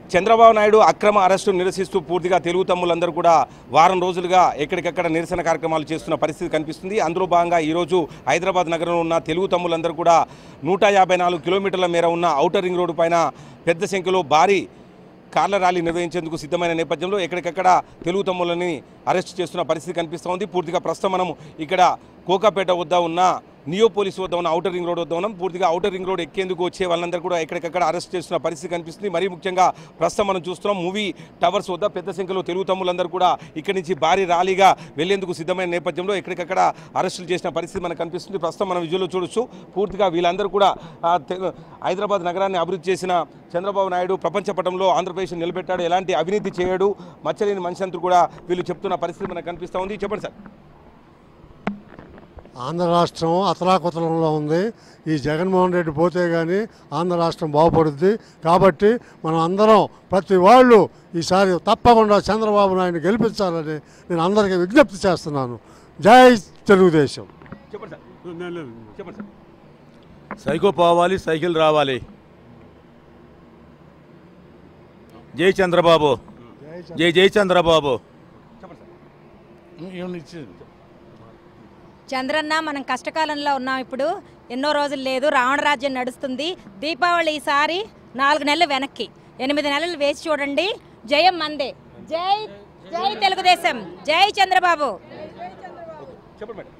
చంద్రబాబు నాయుడు అక్రమ అరెస్టు నిరసిస్తూ పూర్తిగా తెలుగు తమ్ములందరూ కూడా వారం రోజులుగా ఎక్కడికక్కడ నిరసన కార్యక్రమాలు చేస్తున్న పరిస్థితి కనిపిస్తుంది అందులో భాగంగా ఈరోజు హైదరాబాద్ నగరంలో ఉన్న తెలుగు తమ్ములందరూ కూడా నూట యాభై నాలుగు కిలోమీటర్ల మేర ఉన్న ఔటర్ రింగ్ రోడ్డు పైన పెద్ద సంఖ్యలో భారీ కార్ల ర్యాలీ నిర్వహించేందుకు సిద్ధమైన నేపథ్యంలో ఎక్కడికక్కడ తెలుగు తమ్ములని అరెస్ట్ చేస్తున్న పరిస్థితి కనిపిస్తోంది పూర్తిగా ప్రస్తుతం మనం ఇక్కడ కోకాపేట వద్ద ఉన్న నియో పోలీస్ వద్ద ఉన్న ఔటర్ రింగ్ రోడ్ వద్ద ఉన్నాం పూర్తిగా ఔటర్ రింగ్ రోడ్ ఎక్కేందుకు వచ్చే వాళ్ళందరూ కూడా ఎక్కడికక్కడ అరెస్ట్ చేస్తున్న పరిస్థితి కనిపిస్తుంది మరీ ముఖ్యంగా ప్రస్తుతం మనం చూస్తున్నాం మూవీ టవర్స్ వద్ద పెద్ద సంఖ్యలో తెలుగు తమ్ములందరూ కూడా ఇక్కడి నుంచి భారీ ర్యాలీగా వెళ్లేందుకు సిద్ధమైన నేపథ్యంలో ఎక్కడికక్కడ అరెస్టులు చేసిన పరిస్థితి మనకు కనిపిస్తుంది ప్రస్తుతం మనం విజువల్లో చూడొచ్చు పూర్తిగా వీళ్ళందరూ కూడా ఆ, తె- హైదరాబాద్ నగరాన్ని అభివృద్ధి చేసిన చంద్రబాబు నాయుడు ప్రపంచ పటంలో ఆంధ్రప్రదేశ్ నిలబెట్టాడు ఎలాంటి అవినీతి చేయడు మచ్చలేని మనిషి అంతా కూడా వీళ్ళు చెప్తున్న పరిస్థితి మనకు కనిపిస్తూ ఉంది చెప్పండి సార్ ఆంధ్ర రాష్ట్రం అతలాకుతలంలో ఉంది ఈ జగన్మోహన్ రెడ్డి పోతే కానీ ఆంధ్ర రాష్ట్రం బాగుపడుద్ది కాబట్టి మనం అందరం ప్రతి వాళ్ళు ఈసారి తప్పకుండా చంద్రబాబు నాయుడు గెలిపించాలని నేను అందరికీ విజ్ఞప్తి చేస్తున్నాను జై తెలుగుదేశం చెప్పండి సార్ చెప్పండి సార్ సైకో పోవాలి సైకిల్ రావాలి జై చంద్రబాబు జై జై చంద్రబాబు చెప్పండి సార్ చంద్రన్న మనం కష్టకాలంలో ఉన్నాం ఇప్పుడు ఎన్నో రోజులు లేదు రావణ రాజ్యం నడుస్తుంది దీపావళి ఈసారి నాలుగు నెలలు వెనక్కి ఎనిమిది నెలలు వేసి చూడండి జయం మందే జై జై తెలుగుదేశం జై చంద్రబాబు చెప్పండి మేడం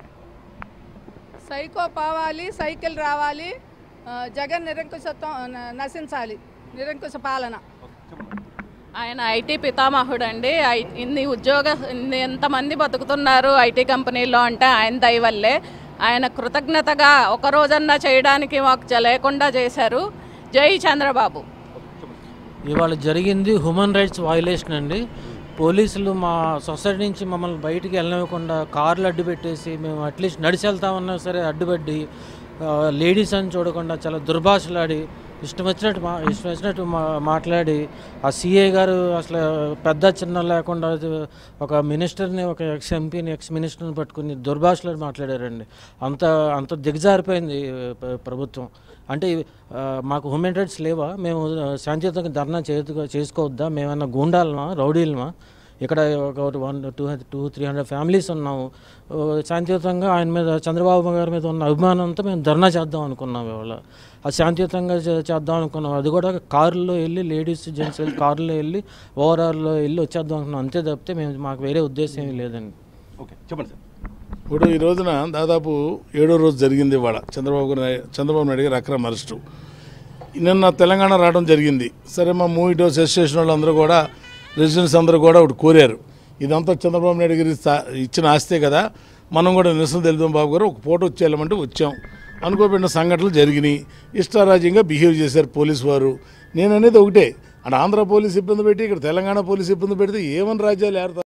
సైకో పోవాలి సైకిల్ రావాలి ఆ, జగన్ నిరంకుశత్వం న- నశించాలి నిరంకుశ పాలన ఆయన ఐటీ పితామహుడు అండి ఐ- ఇన్ని ఉద్యోగ ఇన్ని ఎంతమంది బతుకుతున్నారు ఐటీ కంపెనీలో అంటే ఆయన దయ వల్లే ఆయన కృతజ్ఞతగా ఒక రోజన్నా చేయడానికి మాకు చ- లేకుండా చేశారు జై చంద్రబాబు ఇవాళ జరిగింది హ్యూమన్ రైట్స్ వయలేషన్ అండి పోలీసులు మా సొసైటీ నుంచి మమ్మల్ని బయటికి వెళ్ళనివ్వకుండా కార్లు అడ్డు పెట్టేసి మేము అట్లీస్ట్ నడిచి వెళ్తామన్నా సరే అడ్డుపెట్టి ఆ, లేడీస్ అని చూడకుండా చాలా దుర్భాషలాడి ఇష్టం వచ్చినట్టు మా ఇష్టం వచ్చినట్టు మా మాట్లాడి ఆ సిఏ గారు అసలు పెద్ద చిన్న లేకుండా అది ఒక మినిస్టర్ని ఒక ఎక్స్ ఎంపీని ఎక్స్ మినిస్టర్ని పట్టుకుని దుర్భాషలాడి మాట్లాడారండి అంత అంత దిగజారిపోయింది ప్ర- ప్రభుత్వం అంటే ఆ, మాకు హ్యూమన్ రైట్స్ లేవా మేము ఆ, శాంతియుతంగా ధర్నా చేతుగా చేసుకోవద్దా మేమన్నా గూండాలమా రౌడీలమా ఇక్కడ ఒక one two two three hundred families ఉన్నాము ఓ, శాంతియుతంగా ఆయన మీద చంద్రబాబు గారి మీద ఉన్న అభిమానంతో మేము ధర్నా చేద్దాం అనుకున్నాం ఇవాళ అది శాంతియుతంగా చే- చేద్దాం అనుకున్నాం అది కూడా కారులో వెళ్ళి లేడీస్ జెంట్స్ వెళ్ళి కారులో వెళ్ళి ఓవరాల్లో వెళ్ళి వచ్చేద్దాం అనుకున్నాం అంతే తప్పితే మేము మాకు వేరే ఉద్దేశం ఏమీ లేదండి ఓకే చెప్పండి సార్ ఇప్పుడు ఈ రోజున దాదాపు ఏడో రోజు జరిగింది ఇవాళ చంద్రబాబు నాయ- చంద్రబాబు నాయుడు గారి అక్రమ అరెస్టు నిన్న తెలంగాణ రావడం జరిగింది సరే మా మూవీ డోస్ అసోసియేషన్ వాళ్ళందరూ కూడా రెసిడెంట్స్ అందరూ కూడా ఒకటి కోరారు ఇదంతా చంద్రబాబు నాయుడు గారి సా- ఇచ్చిన ఆస్తే కదా మనం కూడా నిరసన తెలుద్దాం బాబు గారు ఒక ఫోటో వచ్చేయాలంటే వచ్చాం అనుకోబడిన సంఘటనలు జరిగినాయి ఇష్టారాజ్యంగా బిహేవ్ చేశారు పోలీసు వారు నేను అనేది ఒకటే అక్కడ ఆంధ్ర పోలీస్ ఇబ్బంది పెట్టి ఇక్కడ తెలంగాణ పోలీస్ ఇబ్బంది పెడితే ఏమని రాజ్యాలు ఏడతారు